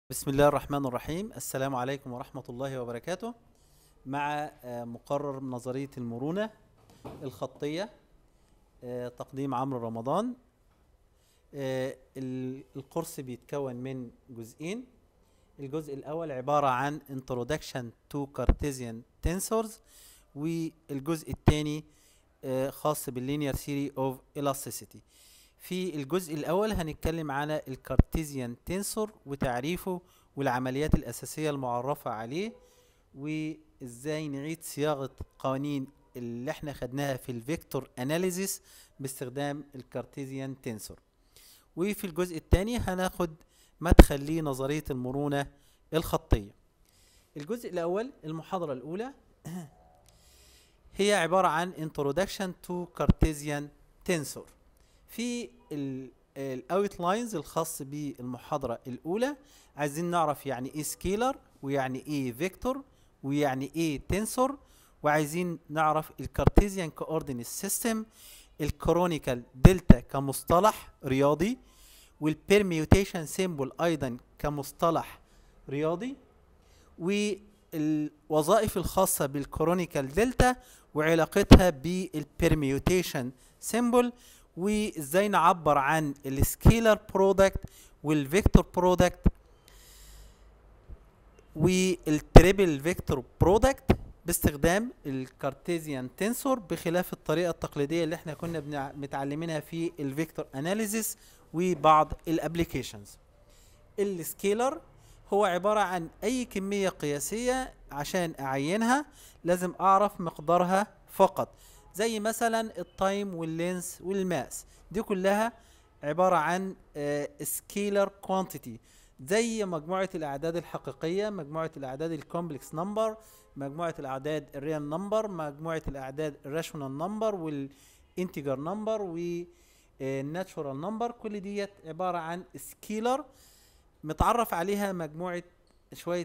بسم الله الرحمن الرحيم السلام عليكم ورحمة الله وبركاته مع آه، مقرر نظرية المرونة الخطية آه، تقديم عمرو رمضان آه، ال- القرص بيتكون من جزئين الجزء الأول عبارة عن Introduction to Cartesian Tensors والجزء الثاني خاص باللينير ثيوري اوف elasticity في الجزء الأول هنتكلم على الكارتيزيان تنسور وتعريفه والعمليات الأساسية المعرفة عليه وإزاي نعيد صياغة قوانين اللي احنا خدناها في الفيكتور اناليزيس باستخدام الكارتيزيان تنسور وفي الجزء الثاني هناخد مدخل لنظرية المرونة الخطية الجزء الأول المحاضرة الأولى هي عبارة عن Introduction to Cartesian Tensor في الاوتلاينز الخاص بالمحاضرة الأولى عايزين نعرف يعني ايه سكيلر ويعني ايه فيكتور ويعني ايه تنسور وعايزين نعرف الكارتيزيان كوردينيت سيستم الكرونيكال دلتا كمصطلح رياضي والبيرميوتيشن سيمبل ايضا كمصطلح رياضي والوظائف الخاصة بالكرونيكال دلتا وعلاقتها بالبيرميوتيشن سيمبل وازاي نعبر عن السكيلر برودكت والفيكتور برودكت والتريبل فيكتور برودكت باستخدام الكارتيزيان تنسور بخلاف الطريقه التقليديه اللي احنا كنا بنع- متعلمينها في الفيكتور اناليزيس وبعض الابليكيشنز السكيلر هو عباره عن اي كميه قياسيه عشان اعينها لازم اعرف مقدارها فقط زي مثلا التايم واللينس والماس دي كلها عبارة عن سكيلر كوانتيتي زي مجموعة الأعداد الحقيقية مجموعة الأعداد الكومبلكس نمبر مجموعة الأعداد الريال نمبر مجموعة الأعداد الراشونال نمبر والانتجر نمبر والناتشورال نمبر كل ديت عبارة عن سكيلر متعرف عليها مجموعة شوية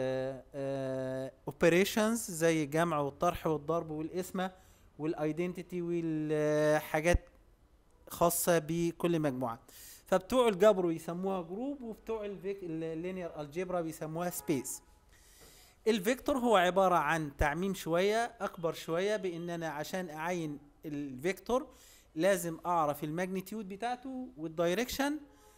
اوبريشنز زي الجمع والطرح والضرب والقسمة والايدنتيتي والحاجات خاصة بكل مجموعة فبتوع الجبر يسموها جروب وبتوع اللينير الجبرا بيسموها سبيس الفيكتور هو عبارة عن تعميم شوية أكبر شوية بإن أنا عشان أعين الفيكتور لازم أعرف الماجنتيود بتاعته والدايركشن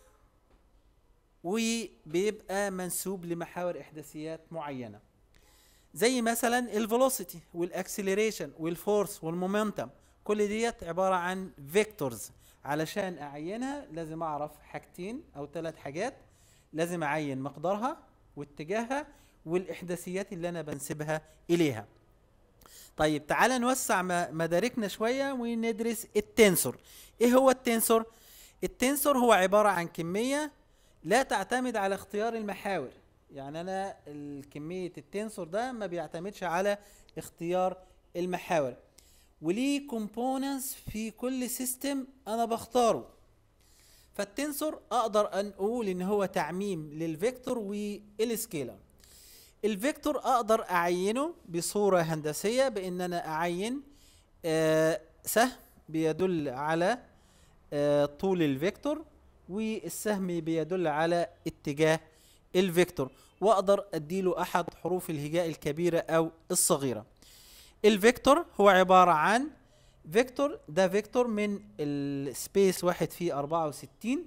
وبيبقى منسوب لمحاور إحداثيات معينة زي مثلا الفيلوسيتي والاكسلريشن والفورس والمومنتم كل ديت عباره عن فيكتورز علشان اعينها لازم اعرف حاجتين او ثلاث حاجات لازم اعين مقدارها واتجاهها والاحداثيات اللي انا بنسبها اليها طيب تعال نوسع م- مداركنا شويه وندرس التنسور ايه هو التنسور التنسور هو عباره عن كميه لا تعتمد على اختيار المحاور يعني انا الكميه التنسور ده ما بيعتمدش على اختيار المحاور وليه كومبوننتس في كل سيستم انا بختاره فالتنسور اقدر ان اقول ان هو تعميم للفيكتور والسكيلر الفيكتور اقدر اعينه بصوره هندسيه بان انا اعين آه سهم بيدل على آه طول الفيكتور والسهم بيدل على اتجاه الفيكتور واقدر اديله احد حروف الهجاء الكبيره او الصغيره الفيكتور هو عباره عن فيكتور ده فيكتور من السبيس واحد فيه 64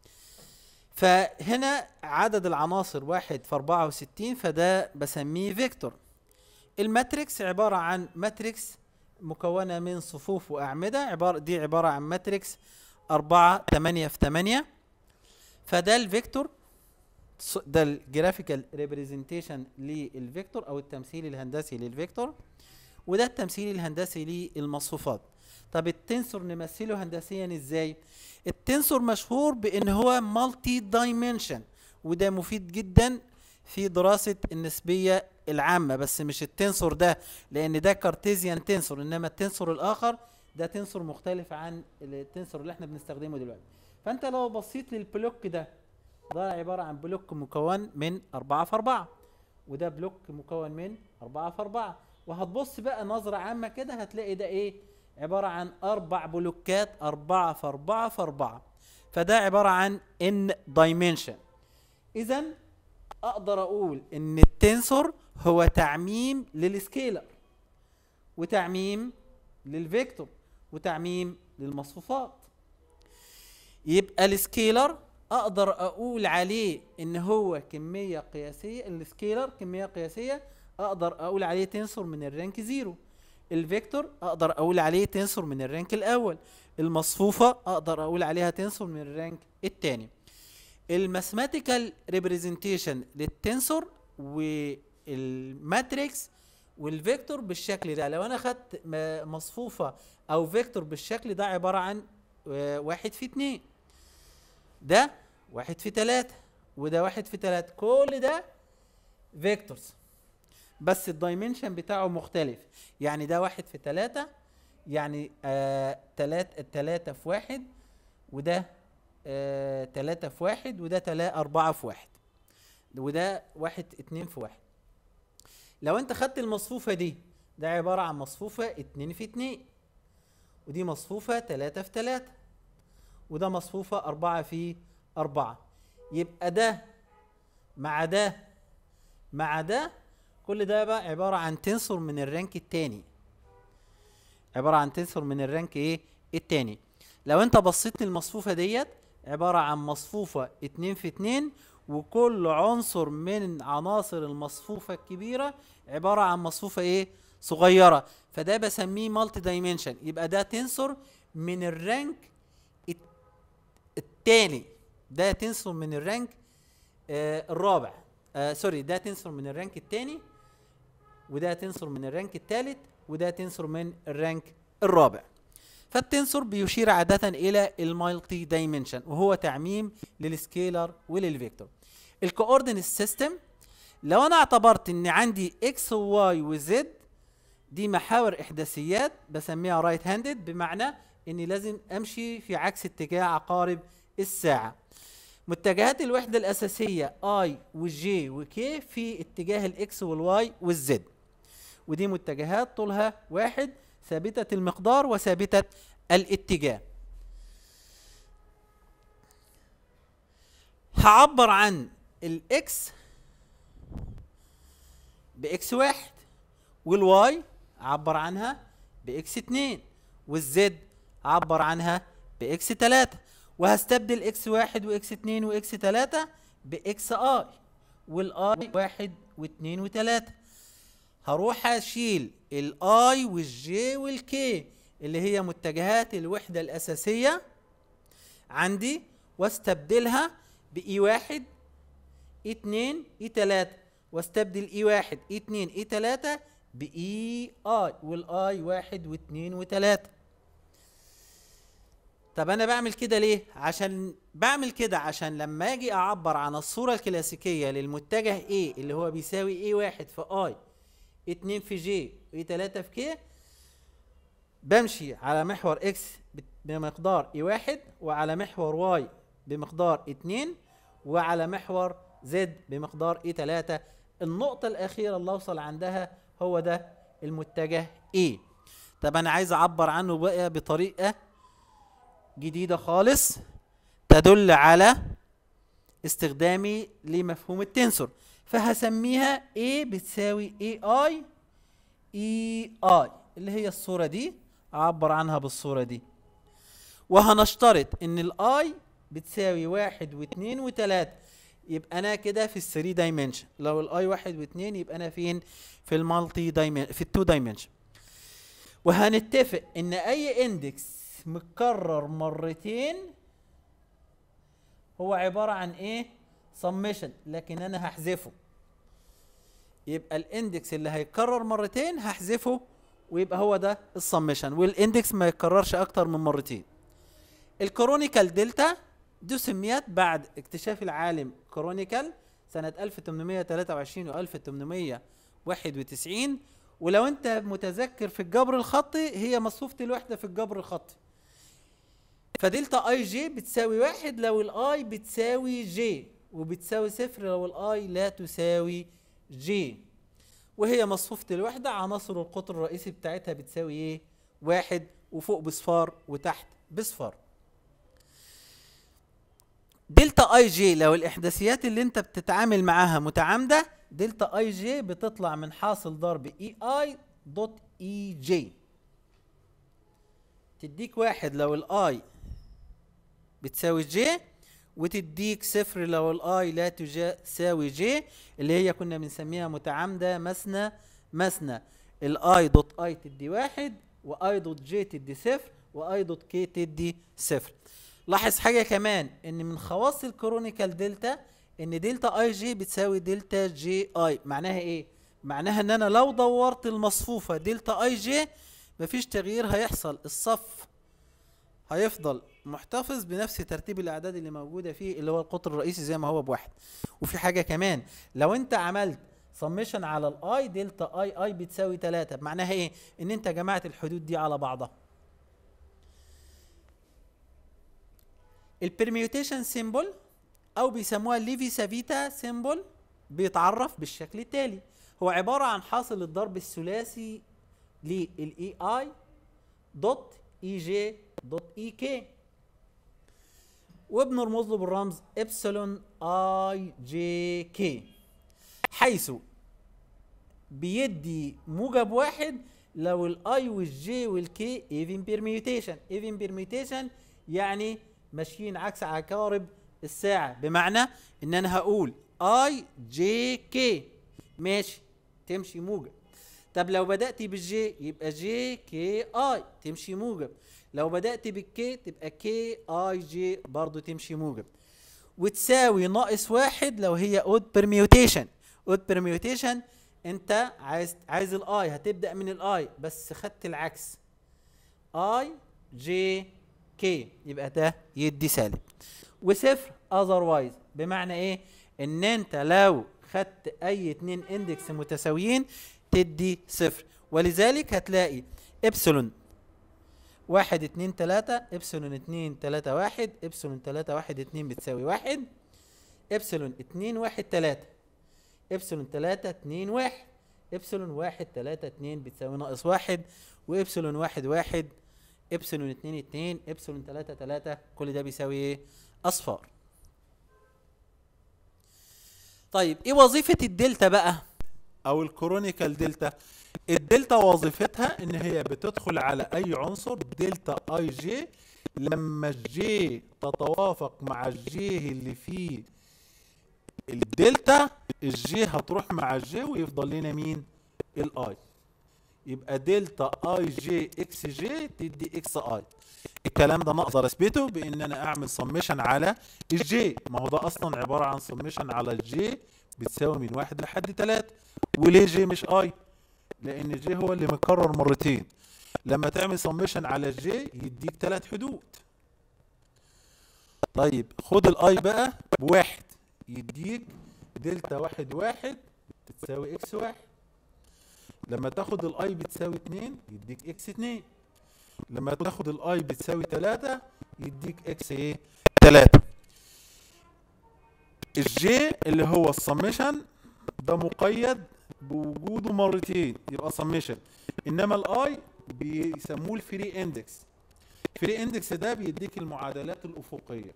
فهنا عدد العناصر واحد في 64 فده بسميه فيكتور الماتريكس عبارة عن ماتريكس مكونة من صفوف وأعمدة عبارة دي عبارة عن ماتريكس أربعة تمانية في تمانية فده الفيكتور ص- ده الجرافيكال ريبريزنتيشن للفيكتور او التمثيل الهندسي للفيكتور وده التمثيل الهندسي للمصفوفات طب التنسور نمثله هندسيا ازاي التنسور مشهور بان هو مالتي دايمنشن وده مفيد جدا في دراسة النسبية العامة بس مش التنسور ده لان ده كارتيزيان تنسور انما التنسور الاخر ده تنسور مختلف عن التنسور اللي احنا بنستخدمه دلوقتي فانت لو بصيت للبلوك ده ده عبارة عن بلوك مكون من أربعة في أربعة وده بلوك مكون من أربعة في أربعة وهتبص بقى نظرة عامة كده هتلاقي ده إيه عبارة عن أربع بلوكات أربعة في أربعة في أربعة فده عبارة عن ان دايمنشن إذا اقدر اقول ان التنسور هو تعميم للسكيلر وتعميم للفيكتور وتعميم للمصفوفات يبقى السكيلر اقدر اقول عليه ان هو كميه قياسيه السكيلر كميه قياسيه اقدر اقول عليه تنسور من الرانك زيرو الفيكتور اقدر اقول عليه تنسور من الرانك الاول المصفوفه اقدر اقول عليها تنسور من الرانك الثاني الماثماتيكال ريبريزنتيشن للتنسور والماتريكس والفيكتور بالشكل ده لو انا خدت م- مصفوفه او فيكتور بالشكل ده عباره عن آه، واحد في اتنين ده واحد في تلاتة وده واحد في تلاتة كل ده فيكتورز بس الدايمنشن بتاعه مختلف يعني ده واحد في تلاتة يعني آه تلات التلاتة في واحد وده آه تلاتة في واحد وده تلا أربعة في واحد وده واحد اتنين في واحد لو انت خدت المصفوفة دي ده عبارة عن مصفوفة اتنين في اتنين ودي مصفوفة تلاتة في تلاتة وده مصفوفة أربعة في أربعة يبقى ده مع ده مع ده كل ده بقى عبارة عن تنسور من الرانك التاني عبارة عن تنسور من الرانك ايه التاني لو انت بصيت للمصفوفة ديت عبارة عن مصفوفة اتنين في اتنين وكل عنصر من عناصر المصفوفة الكبيرة عبارة عن مصفوفة ايه صغيرة فده بسميه مالتي دايمنشن يبقى ده تنسور من الرانك الت- التاني ده تنسور من الرانك آه الرابع آه سوري ده تنسور من الرانك التاني وده تنسور من الرانك الثالث وده تنسور من الرانك الرابع فالتنسور بيشير عادة إلى المالتي دايمنشن وهو تعميم للسكيلر وللفيكتور الكوردينيت سيستم لو أنا اعتبرت إن عندي اكس وواي وزد دي محاور إحداثيات بسميها رايت هاندد بمعنى إني لازم أمشي في عكس اتجاه عقارب الساعة متجهات الوحدة الأساسية I والجي وكي في اتجاه الإكس والواي والزد ودي متجهات طولها واحد ثابتة المقدار وثابتة الاتجاه هعبر عن الإكس بإكس واحد والواي أعبر عنها بإكس اتنين والزد أعبر عنها بإكس تلاتة وهستبدل إكس واحد وإكس اتنين وإكس تلاتة بإكس آي والآي واحد واتنين وتلاتة هروح أشيل الآي والجي والكي اللي هي متجهات الوحدة الأساسية عندي واستبدلها بإي واحد اتنين اي تلاتة واستبدل اي واحد اي اتنين اي تلاتة باي اي والاي واحد واتنين وتلاتة طب انا بعمل كده ليه عشان بعمل كده عشان لما اجي اعبر عن الصورة الكلاسيكية للمتجه A اللي هو بيساوي A واحد في I اتنين في J و تلاتة في K بمشي على محور X بت- بمقدار E واحد وعلى محور Y بمقدار اتنين وعلى محور Z بمقدار E تلاتة النقطة الأخيرة اللي أوصل عندها هو ده المتجه A طب أنا عايز أعبر عنه بقى بطريقة جديدة خالص تدل على استخدامي لمفهوم التنسور فهسميها A بتساوي AI EI اللي هي الصورة دي أعبر عنها بالصورة دي وهنشترط إن الآي بتساوي واحد واثنين وتلاتة يبقى أنا كده في الثري دايمنشن لو الآي واحد واثنين يبقى أنا فين في المالتي دايمنشن في التو دايمنشن وهنتفق إن أي إندكس متكرر مرتين هو عبارة عن إيه؟ سمشن لكن أنا هحذفه يبقى الاندكس اللي هيتكرر مرتين هحذفه ويبقى هو ده السمشن والاندكس ما يتكررش اكتر من مرتين الكرونيكال دلتا دي سميت بعد اكتشاف العالم كرونيكال سنة 1823 و 1891 ولو انت متذكر في الجبر الخطي هي مصفوفة الوحدة في الجبر الخطي فدلتا اي جي بتساوي واحد لو الاي بتساوي جي وبتساوي صفر لو الاي لا تساوي جي وهي مصفوفة الوحدة عناصر القطر الرئيسي بتاعتها بتساوي ايه؟ واحد وفوق بصفار وتحت بصفار. دلتا اي جي لو الاحداثيات اللي انت بتتعامل معاها متعامده دلتا اي جي بتطلع من حاصل ضرب اي اي دوت اي جي تديك واحد لو الاي بتساوي جي وتديك صفر لو الاي لا تساوي جي اللي هي كنا بنسميها متعامده مثنى مثنى الاي دوت اي تدي واحد واي دوت جي تدي صفر واي دوت كي تدي صفر لاحظ حاجه كمان ان من خواص الكرونيكال دلتا ان دلتا اي جي بتساوي دلتا جي اي معناها ايه معناها ان انا لو دورت المصفوفه دلتا اي جي مفيش تغيير هيحصل الصف هيفضل محتفظ بنفس ترتيب الاعداد اللي موجوده فيه اللي هو القطر الرئيسي زي ما هو بواحد وفي حاجه كمان لو انت عملت سميشن على الاي دلتا اي اي بتساوي 3 معناها ايه ان انت جمعت الحدود دي على بعضها البرميوتيشن سيمبل او بيسموها ليفي سافيتا سيمبل بيتعرف بالشكل التالي هو عباره عن حاصل الضرب الثلاثي للاي اي دوت اي جي دوت اي كي وبنرمز له بالرمز ابسلون اي جي كي حيث بيدي موجب واحد لو الاي والجي والكي ايفن بيرميوتيشن ايفن بيرميوتيشن يعني ماشيين عكس عقارب الساعة بمعنى ان انا هقول اي جي كي ماشي تمشي موجب طب لو بدأت بالجي يبقى جي كي اي تمشي موجب لو بدأت بالكي تبقى كي اي جي برضو تمشي موجب وتساوي ناقص واحد لو هي اود برميوتيشن اود برميوتيشن انت عايز عايز الاي هتبدأ من الاي بس خدت العكس اي جي كي يبقى ده يدي سالب وصفر اذروايز بمعنى ايه ان انت لو خدت اي اتنين اندكس متساويين تدي صفر ولذلك هتلاقي ابسلون واحد اتنين تلاتة ابسلون اتنين تلاتة واحد ابسلون تلاتة واحد اتنين بتساوي واحد ابسلون اتنين واحد تلاتة ابسلون تلاتة اتنين واحد ابسلون واحد تلاتة اتنين بتساوي ناقص واحد وابسلون واحد واحد ابسلون اتنين اتنين ابسلون تلاتة تلاتة كل ده بيساوي ايه اصفار طيب ايه وظيفة الدلتا بقى او الكرونيكال دلتا الدلتا وظيفتها ان هي بتدخل على اي عنصر دلتا اي جي لما الجي تتوافق مع الجي اللي فيه الدلتا الجي هتروح مع الجي ويفضل لنا مين الاي يبقى دلتا اي جي اكس جي تدي اكس اي الكلام ده انا اقدر اثبته بان انا اعمل سميشن على الجي ما هو ده اصلا عباره عن سميشن على الجي بتساوي من واحد لحد تلاتة وليه جي مش اي لان جي هو اللي متكرر مرتين لما تعمل سميشن على الجي يديك تلات حدود طيب خد الاي بقى بواحد يديك دلتا واحد واحد تساوي اكس واحد لما تاخد الاي بتساوي اتنين يديك اكس اتنين لما تاخد الاي بتساوي تلاتة يديك اكس ايه تلاتة الجي اللي هو السميشن ده مقيد بوجوده مرتين يبقى سميشن انما الاي بيسموه الفري اندكس الفري اندكس ده بيديك المعادلات الافقيه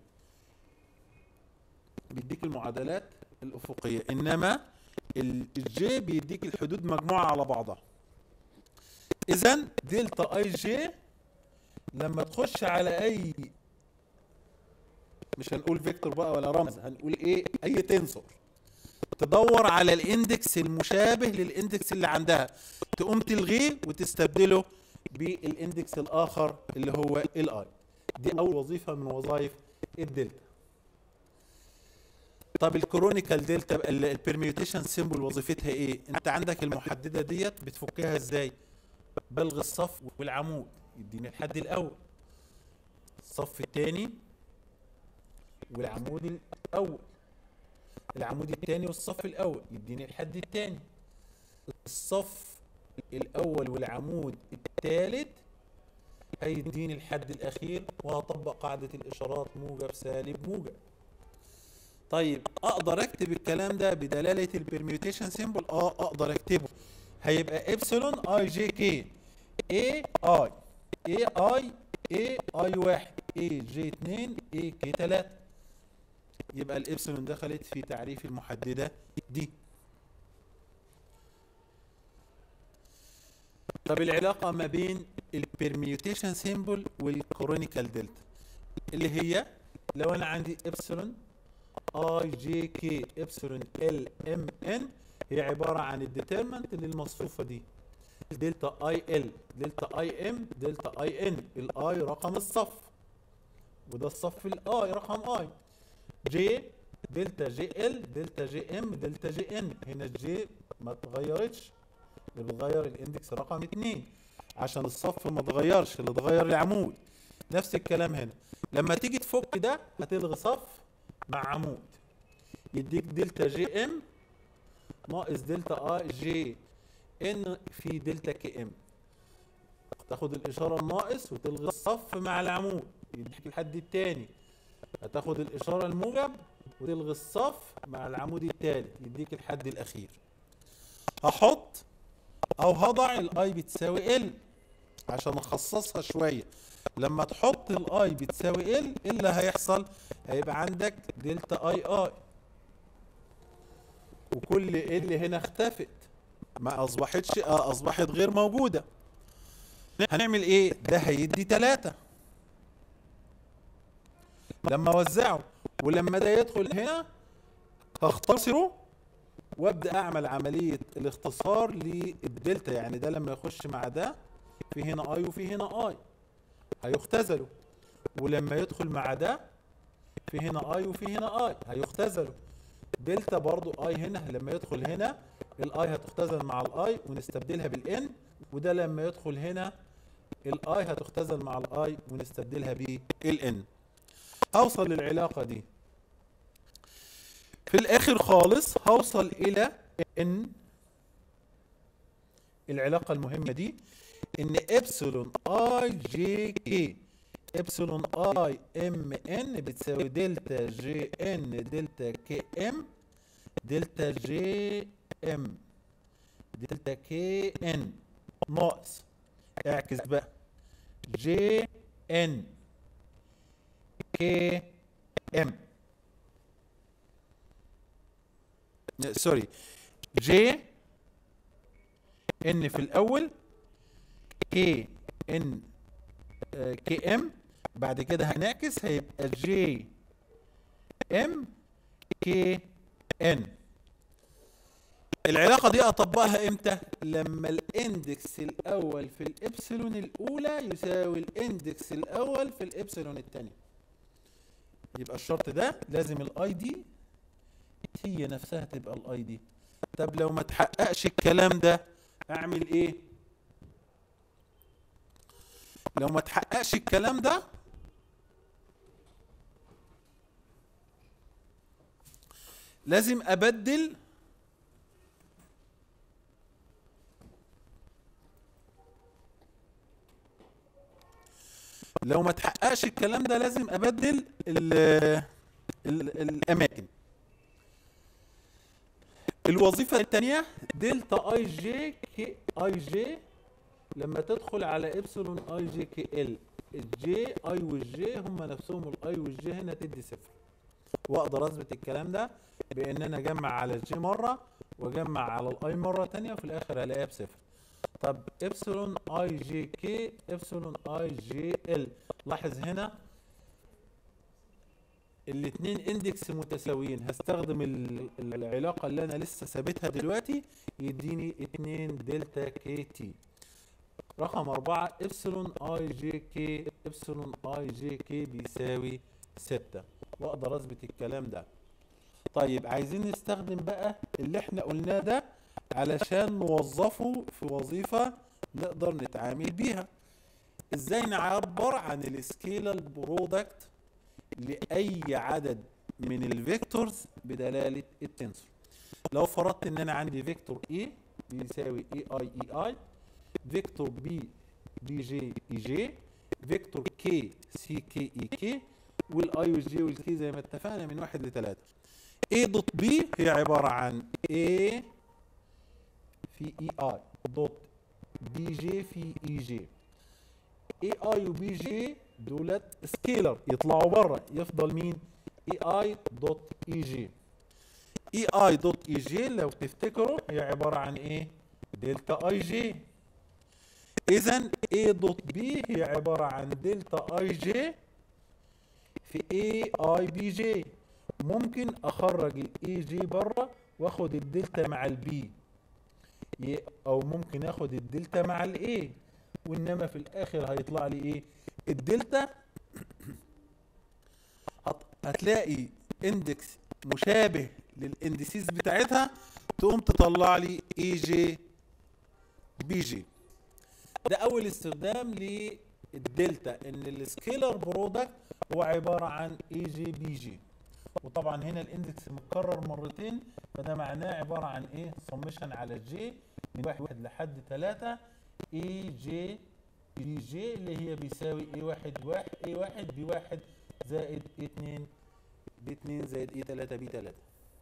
بيديك المعادلات الافقيه انما الجي بيديك الحدود مجموعه على بعضها اذا دلتا اي جي لما تخش على اي مش هنقول فيكتور بقى ولا رمز هنقول ايه اي تنسور تدور على الاندكس المشابه للاندكس اللي عندها تقوم تلغيه وتستبدله بالاندكس الاخر اللي هو الاي دي اول وظيفه من وظائف الدلتا طب الكرونيكال دلتا البرميوتيشن سيمبل وظيفتها ايه انت عندك المحدده ديت بتفكها ازاي بلغ الصف والعمود يديني الحد الاول الصف الثاني والعمود الاول العمود الثاني والصف الاول يديني الحد الثاني الصف الاول والعمود الثالث هيديني الحد الاخير وهطبق قاعدة الاشارات موجب سالب موجب طيب اقدر اكتب الكلام ده بدلالة البرميوتيشن سيمبل اه اقدر اكتبه هيبقى ابسلون اي جي كي اي اي اي اي اي اي واحد اي جي اتنين اي كي تلاتة يبقى الابسلون دخلت في تعريف المحدده دي طب العلاقه ما بين البرميوتيشن سيمبل والكرونيكال دلتا اللي هي لو انا عندي ابسلون اي جي كي ابسلون ال ام ان هي عباره عن الديترمنت للمصفوفه دي دلتا اي ال دلتا اي ام دلتا اي ان الاي رقم الصف وده الصف الاي رقم اي جي دلتا جي ال دلتا جي ام دلتا جي ان هنا الجي ما اتغيرتش اللي بتغير الاندكس رقم اتنين عشان الصف ما اتغيرش اللي اتغير العمود نفس الكلام هنا لما تيجي تفك ده هتلغي صف مع عمود يديك دلتا جي ام ناقص دلتا اي جي ان في دلتا كي ام تاخد الاشاره الناقص وتلغي الصف مع العمود يديك الحد التاني هتاخد الاشاره الموجب وتلغي الصف مع العمود التالت يديك الحد الاخير هحط او هضع الاي بتساوي ال عشان اخصصها شويه لما تحط الاي بتساوي ال ايه اللي هيحصل هيبقى عندك دلتا اي اي وكل ال هنا اختفت ما اصبحتش آه اصبحت غير موجوده هنعمل ايه ده هيدي تلاتة لما اوزعه ولما ده يدخل هنا هختصره وابدا اعمل عمليه الاختصار للدلتا يعني ده لما يخش مع ده في هنا اي وفي هنا اي هيختزلوا ولما يدخل مع ده في هنا اي وفي هنا اي هيختزلوا دلتا برضو اي هنا لما يدخل هنا الاي هتختزل مع الاي ونستبدلها بالان وده لما يدخل هنا الاي هتختزل مع الاي ونستبدلها بالان اوصل للعلاقة دي في الاخر خالص هوصل الى ان العلاقة المهمة دي ان ابسلون اي جي كي ابسلون اي ام ان بتساوي دلتا جي ان دلتا كي ام دلتا جي ام دلتا كي ان ناقص اعكس بقى جي ان كي ام سوري جي ان في الاول كي ان كي ام بعد كده هنعكس هيبقى جي ام كي ان العلاقة دي اطبقها امتى لما الاندكس الاول في الابسلون الاولى يساوي الاندكس الاول في الابسلون الثانية يبقى الشرط ده لازم الاي دي هي نفسها تبقى الاي دي طب لو ما تحققش الكلام ده اعمل ايه لو ما تحققش الكلام ده لازم ابدل لو ما تحققش الكلام ده لازم ابدل ال ال الاماكن الوظيفة الثانية دلتا اي جي كي اي جي لما تدخل على ابسلون اي جي كي ال الجي اي والجي هم نفسهم الاي والجي هنا تدي صفر واقدر اثبت الكلام ده بان انا اجمع على الجي مره واجمع على الاي مره تانية وفي الاخر الاقيها بصفر طب ابسلون اي جي كي ابسلون اي جي ال لاحظ هنا الاثنين اندكس متساويين هستخدم العلاقه اللي انا لسه ثابتها دلوقتي يديني 2 دلتا كي تي رقم أربعة إبسلون أي جي كي إبسلون أي جي كي بيساوي ستة وأقدر أثبت الكلام ده طيب عايزين نستخدم بقى اللي احنا قلناه ده علشان نوظفه في وظيفة نقدر نتعامل بيها ازاي نعبر عن السكيلال برودكت لأي عدد من الفيكتورز بدلالة التنسور لو فرضت ان انا عندي فيكتور A بيساوي اي اي اي اي فيكتور بي بي جي اي جي فيكتور كي سي كي اي كي والاي والجي والكي زي ما اتفقنا من واحد لثلاثة A دوت بي هي عبارة عن A في اي اي دوت بي جي في اي جي اي اي وبي جي دولت سكيلر يطلعوا بره يفضل مين اي اي دوت اي جي اي اي دوت اي جي لو تفتكروا هي عباره عن ايه دلتا اي جي اذا A دوت بي هي عباره عن دلتا اي جي في اي اي بي جي ممكن اخرج الاي جي بره واخد الدلتا مع البي او ممكن اخد الدلتا مع الاي وانما في الاخر هيطلع لي ايه الدلتا هتلاقي اندكس مشابه للاندسيز بتاعتها تقوم تطلع لي اي جي بي جي ده اول استخدام للدلتا ان السكيلر برودكت هو عباره عن اي جي بي جي وطبعا هنا الاندكس متكرر مرتين فده معناه عباره عن ايه سمشن على جي من واحد لحد ثلاثة اي جي بي جي اللي هي بيساوي اي واحد واحد اي واحد بي واحد زائد اي اتنين بي اتنين زائد اي تلاتة بي تلاتة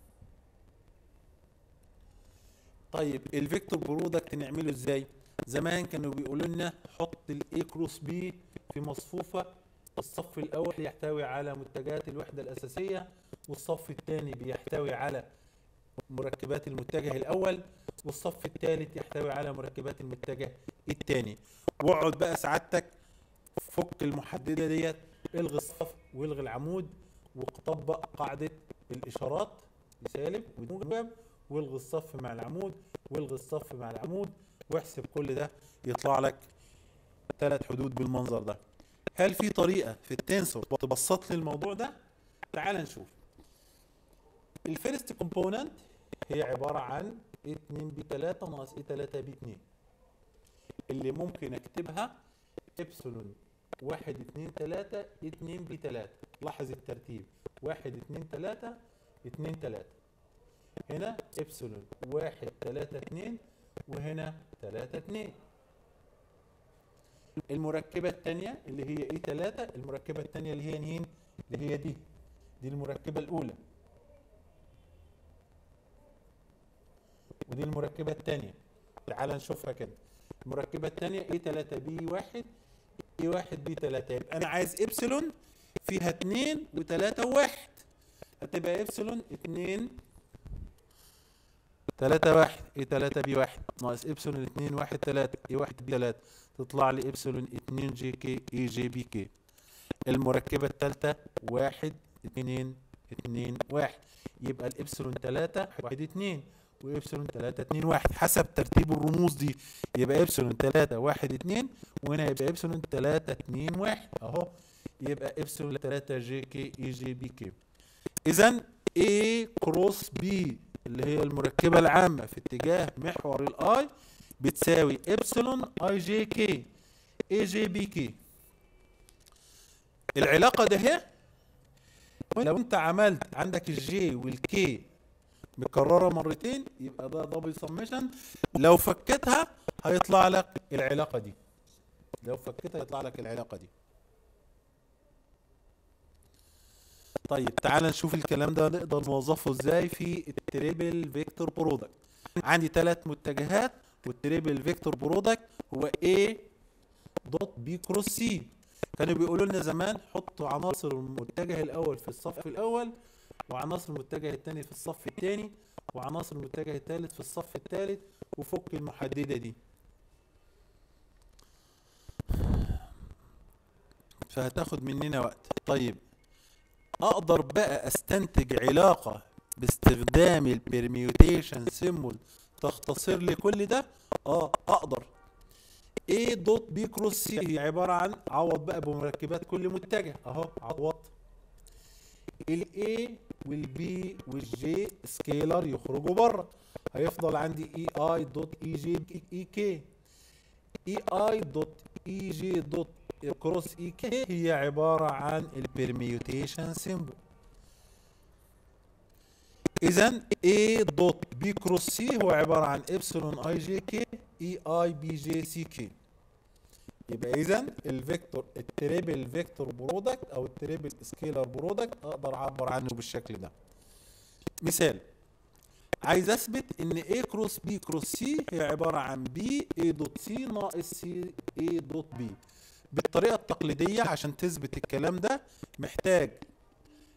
طيب الفيكتور برودكت نعمله ازاي زمان كانوا بيقولوا لنا حط الاي كروس بي في مصفوفه الصف الاول يحتوي على منتجات الوحده الاساسيه والصف الثاني بيحتوي على مركبات المتجه الاول والصف الثالث يحتوي على مركبات المتجه الثاني واقعد بقى سعادتك فك المحدده ديت الغي الصف والغي العمود وطبق قاعده الاشارات بسالب وموجب والغي الصف مع العمود والغي الصف مع العمود واحسب كل ده يطلع لك ثلاث حدود بالمنظر ده هل في طريقه في التنسور تبسط لي الموضوع ده تعال نشوف الفيرست كومبوننت هي عباره عن 2 ب 3 ناقص اي 3 ب 2 اللي ممكن اكتبها ابسلون 1 2 3 2 ب 3 لاحظ الترتيب 1 2 3 2 3 هنا ابسلون 1 3 2 وهنا 3 2 المركبة الثانية اللي هي ايه 3 المركبة الثانية اللي هي مين اللي هي دي دي المركبة الأولى ودي المركبة الثانية تعال نشوفها كده المركبة الثانية ايه 3 بي 1 ايه 1 بي 3 يبقى أنا عايز إبسلون فيها 2 و3 و1 هتبقى إبسلون 2 3 1 اي 3 بي 1 ناقص ابسلون 2 1 3 اي 1 بي 3 تطلع لي ابسلون 2 جي كي اي جي بي كي المركبة الثالثة 1 2 2 1 يبقى الابسلون 3 1 2 وابسلون 3 2 1 حسب ترتيب الرموز دي يبقى ابسلون 3 1 2 وهنا يبقى ابسلون 3 2 1 اهو يبقى ابسلون 3 جي كي اي جي بي كي اذا A كروس B اللي هي المركبة العامة في اتجاه محور الاي بتساوي ابسلون اي جي كي اي جي بي كي العلاقة ده هي لو انت عملت عندك الجي والكي مكررة مرتين يبقى ده دبل سميشن لو فكتها هيطلع لك العلاقة دي لو فكتها يطلع لك العلاقة دي طيب تعال نشوف الكلام ده نقدر نوظفه ازاي في التريبل فيكتور برودكت عندي ثلاث متجهات والتريبل فيكتور برودكت هو A دوت بي كروس سي كانوا بيقولوا لنا زمان حطوا عناصر المتجه الاول في الصف الاول وعناصر المتجه الثاني في الصف الثاني وعناصر المتجه الثالث في الصف الثالث وفك المحدده دي فهتاخد مننا وقت طيب اقدر بقى استنتج علاقة باستخدام البرميوتيشن سيمبل تختصر لي كل ده اه اقدر A دوت بي كروس سي هي عبارة عن عوض بقى بمركبات كل متجه اهو عوضت ال A وال B وال J سكيلر يخرجوا بره هيفضل عندي اي اي دوت اي جي اي كي اي اي دوت اي جي دوت كروس اي كي هي عبارة عن البرميوتيشن سيمبل اذا A دوت B كروس سي هو عبارة عن ابسلون اي جي كي اي اي بي جي سي كي يبقى اذا الفيكتور التريبل فيكتور برودكت او التريبل سكيلر برودكت اقدر اعبر عنه بالشكل ده مثال عايز اثبت ان A كروس B كروس C هي عبارة عن B A دوت C ناقص C A دوت B بالطريقة التقليدية عشان تثبت الكلام ده محتاج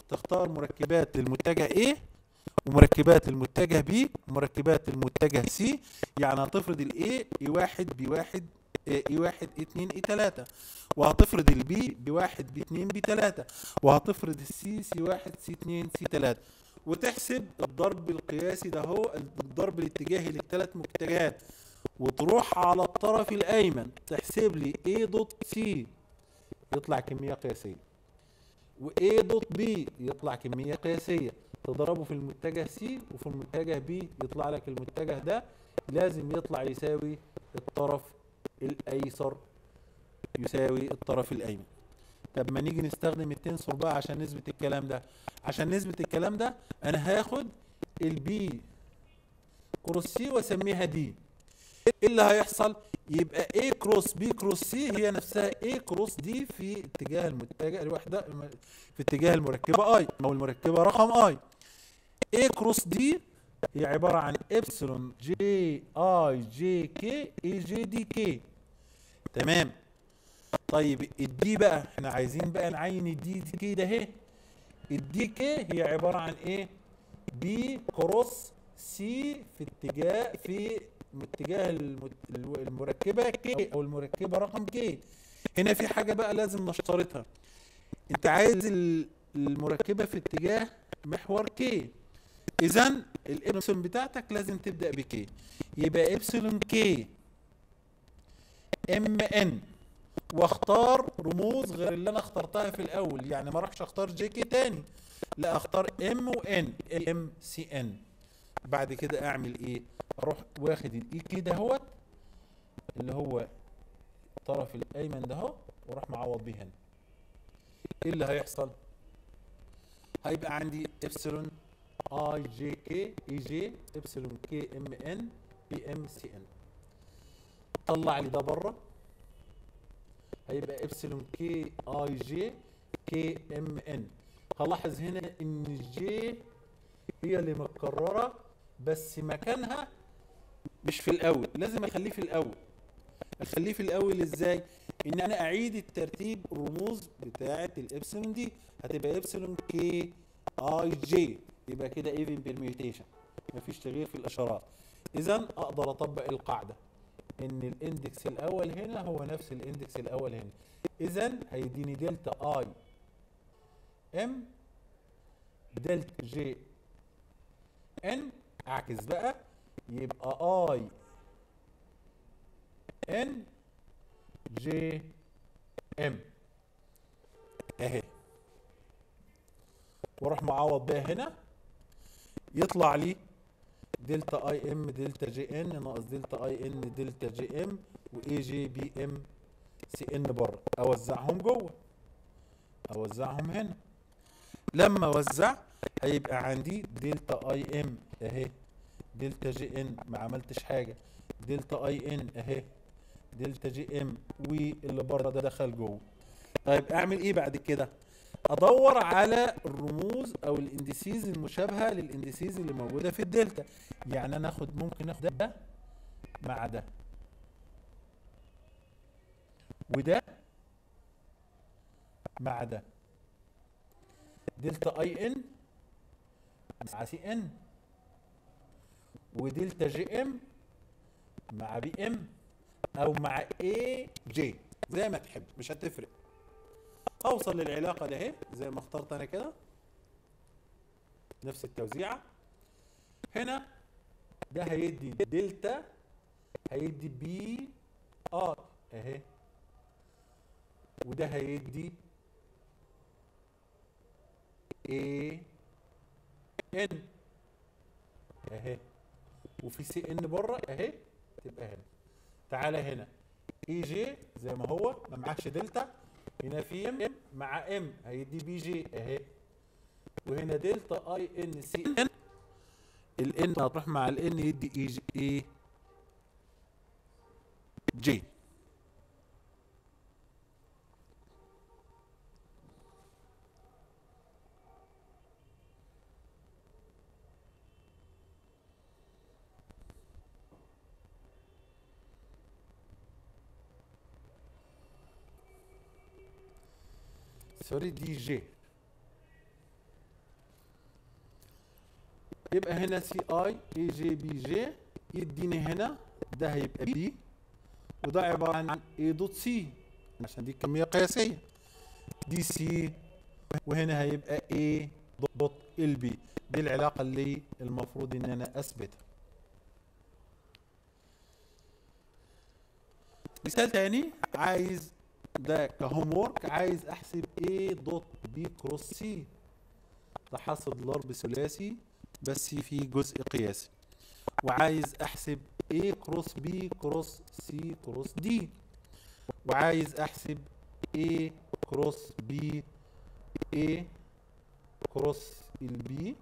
تختار مركبات للمتجه A ومركبات المتجه B ومركبات المتجه C يعني هتفرض ال A E واحد B واحد E واحد E اتنين E تلاتة وهتفرض ال B B واحد B اتنين B تلاتة وهتفرض ال C C واحد C اتنين C تلاتة وتحسب الضرب القياسي ده هو الضرب الاتجاهي للثلاث متجهات وتروح على الطرف الايمن تحسب لي A دوت C يطلع كمية قياسية و A دوت B يطلع كمية قياسية تضربه في المتجه C وفي المتجه B يطلع لك المتجه ده لازم يطلع يساوي الطرف الايسر يساوي الطرف الايمن طب ما نيجي نستخدم التنسور بقى عشان نثبت الكلام ده عشان نثبت الكلام ده انا هاخد البي كروس سي واسميها دي ايه اللي هيحصل يبقى A كروس B كروس C هي نفسها A كروس D في اتجاه المتجه الوحدة في اتجاه المركبة I او المركبة رقم I A كروس D هي عبارة عن ابسلون جي اي جي كي اي جي دي كي تمام طيب الدي بقى احنا عايزين بقى نعين الدي دي كي ده اهي الدي كي هي عبارة عن ايه بي كروس سي في اتجاه في اتجاه المت- المركبة كي او المركبة رقم كي هنا في حاجة بقى لازم نشترطها انت عايز ال- المركبة في اتجاه محور كي اذا الابسلون بتاعتك لازم تبدأ بكي يبقى ابسلون كي ام ان واختار رموز غير اللي انا اخترتها في الاول يعني ما اروحش اختار جي كي تاني لا اختار ام وان ام سي ان بعد كده اعمل ايه اروح واخد الاي كي ده هوت اللي هو الطرف الايمن ده اهو واروح معوض بيه هنا ايه اللي هيحصل هيبقى عندي ابسلون اي جي كي اي جي ابسلون كي ام ان بي ام سي ان طلع لي ده بره هيبقى ابسلون كي اي جي كي ام ان هلاحظ هنا ان الجي هي اللي متكرره بس مكانها مش في الاول لازم اخليه في الاول اخليه في الاول ازاي ان انا اعيد الترتيب الرموز بتاعه الابسلون دي هتبقى ابسلون كي اي جي يبقى كده ايفن بالميوتيشن مفيش تغيير في الاشارات اذا اقدر اطبق القاعده ان الاندكس الاول هنا هو نفس الاندكس الاول هنا اذا هيديني دلتا اي ام دلتا جي ان اعكس بقى يبقى اي ان جي ام اهي واروح معوض بقى هنا يطلع لي دلتا اي ام دلتا جي ان ناقص دلتا اي ان دلتا جي ام واي جي بي ام سي ان بره اوزعهم جوه اوزعهم هنا لما اوزع هيبقى عندي دلتا اي ام اهي دلتا جي ان ما عملتش حاجه دلتا اي ان اهي دلتا جي ام واللي بره ده دخل جوه طيب اعمل ايه بعد كده ادور على الرموز او الاندسيز المشابهه للاندسيز اللي موجوده في الدلتا يعني انا اخد ممكن اخد ده مع ده وده مع ده دلتا اي ان مع سي ان ودلتا جي ام مع بي ام او مع اي جي زي ما تحب مش هتفرق اوصل للعلاقه ده اهي زي ما اخترت انا كده نفس التوزيعه هنا ده هيدي دلتا هيدي بي ار اهي وده هيدي اي ان اهي وفي سي ان بره اهي تبقى هنا تعالى هنا اي جي زي ما هو ما معكش دلتا هنا في ام مع ام هيدي بي جي اهي وهنا دلتا اي ان سي ان الان هتروح مع الان يدي اي جي اي جي سوري دي جي يبقى هنا سي اي اي جي بي جي يديني هنا ده هيبقى بي وده عبارة عن اي دوت سي عشان دي كمية قياسية دي سي وهنا هيبقى اي دوت ال بي دي العلاقة اللي المفروض ان انا اثبتها مثال تاني عايز ده كهوم وورك عايز احسب A دوت B كروس C ده حاصل ضرب ثلاثي بس في جزء قياسي وعايز احسب A كروس B كروس C كروس D وعايز احسب A كروس B A كروس البي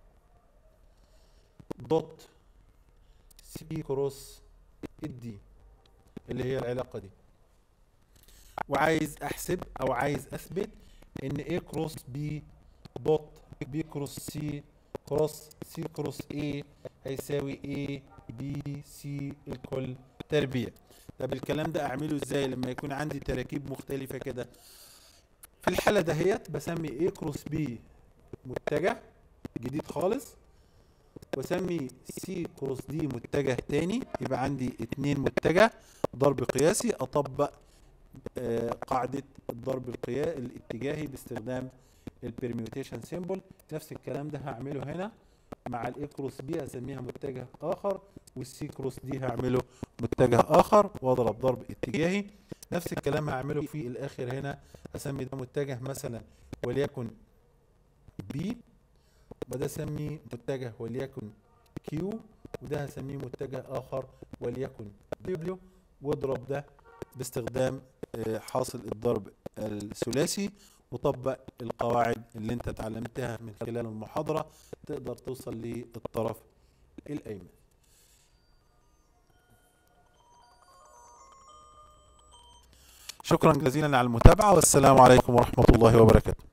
دوت سي كروس الدي اللي هي العلاقة دي وعايز احسب او عايز اثبت ان A كروس B دوت B كروس C كروس C كروس A هيساوي A B C الكل تربيع طب الكلام ده اعمله ازاي لما يكون عندي تراكيب مختلفة كده في الحالة دهيت بسمي A كروس B متجه جديد خالص واسمي سي كروس دي متجه تاني يبقى عندي اتنين متجه ضرب قياسي اطبق آه قاعدة الضرب القيا الاتجاهي باستخدام البرميوتيشن سيمبل نفس الكلام ده هعمله هنا مع الاي كروس بي هسميها متجه اخر والسي كروس دي هعمله متجه اخر واضرب ضرب اتجاهي نفس الكلام هعمله في الاخر هنا اسمي ده متجه مثلا وليكن بي وده اسميه متجه وليكن كيو وده هسميه متجه اخر وليكن دبليو واضرب ده باستخدام حاصل الضرب الثلاثي وطبق القواعد اللي انت اتعلمتها من خلال المحاضرة تقدر توصل للطرف الايمن شكرا جزيلا على المتابعة والسلام عليكم ورحمة الله وبركاته